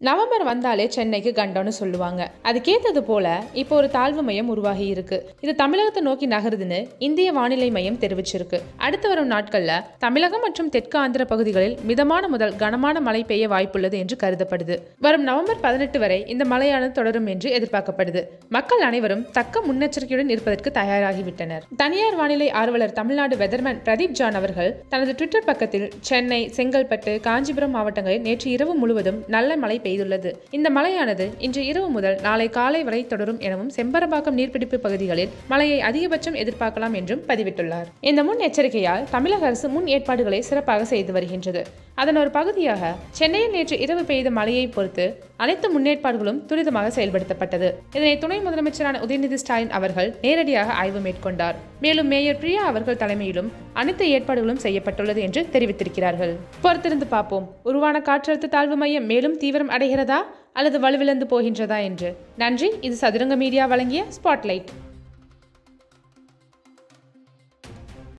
November வந்தாலே சென்னைக்கு கண்டம்னு சொல்லுவாங்க அதுக்கேத்தது போல இப்போ ஒரு தாழ்வு மையம் உருவாகி இருக்கு இது தமிழகத்தை நோக்கி நகருதுன்னு இந்திய வானிலை மையம் தெரிவிச்சிருக்கு அடுத்து வரும் நாட்கள்ல தமிழகம் மற்றும் தெற்கு ஆந்திர பகுதிகளில் மிதமான முதல் கனமான மழை பெய்ய வாய்ப்புள்ளது என்று கருதப்படுது வரும் நவம்பர் பதினெட்டு வரை இந்த மழையானது தொடரும் என்று எதிர்பார்க்கப்படுது மக்கள் அனைவரும் தக்க முன்னெச்சரிக்கையுடன் இருப்பதற்கு தயாராகிவிட்டனர் தனியார் வானிலை ஆர்வலர் தமிழ்நாடு வெதர்மேன் பிரதீப் ஜான் அவர்கள் தனது ட்விட்டர் பக்கத்தில் சென்னை செங்கல்பட்டு காஞ்சிபுரம் மாவட்டங்களில் நேற்று இரவு முழுவதும் நல்ல மழை பெய்துள்ளது இந்த மழையானது இன்று இரவு முதல் நாளை காலை வரை தொடரும் எனவும் செம்பரம்பாக்கம் நீர்பிடிப்பு பகுதிகளில் மழையை அதிகபட்சம் எதிர்பார்க்கலாம் என்றும் பதிவிட்டுள்ளார் இந்த முன் எச்சரிக்கையால் தமிழக அரசு முன் ஏற்பாடுகளை சிறப்பாக செய்து வருகின்றது அதன் ஒரு பகுதியாக சென்னையில் நேற்று இரவு பெய்த மழையை பொறுத்து அனைத்து முன்னேற்பாடுகளும் துரிதமாக செயல்படுத்தப்பட்டது இதனை துணை முதலமைச்சரான உதயநிதி ஸ்டாலின் அவர்கள் நேரடியாக ஆய்வு மேற்கொண்டார் மேலும் மேயர் பிரியா அவர்கள் தலைமையிலும் அனைத்து ஏற்பாடுகளும் செய்யப்பட்டுள்ளது என்று தெரிவித்திருக்கிறார்கள் பொறுத்திருந்து பார்ப்போம் உருவான காற்றழுத்த தாழ்வு மையம் மேலும் தீவிரம் அடைகிறதா அல்லது வலுவிழந்து போகின்றதா என்று நன்றி இது சதுரங்க மீடியா வழங்கிய ஸ்பாட்லைட்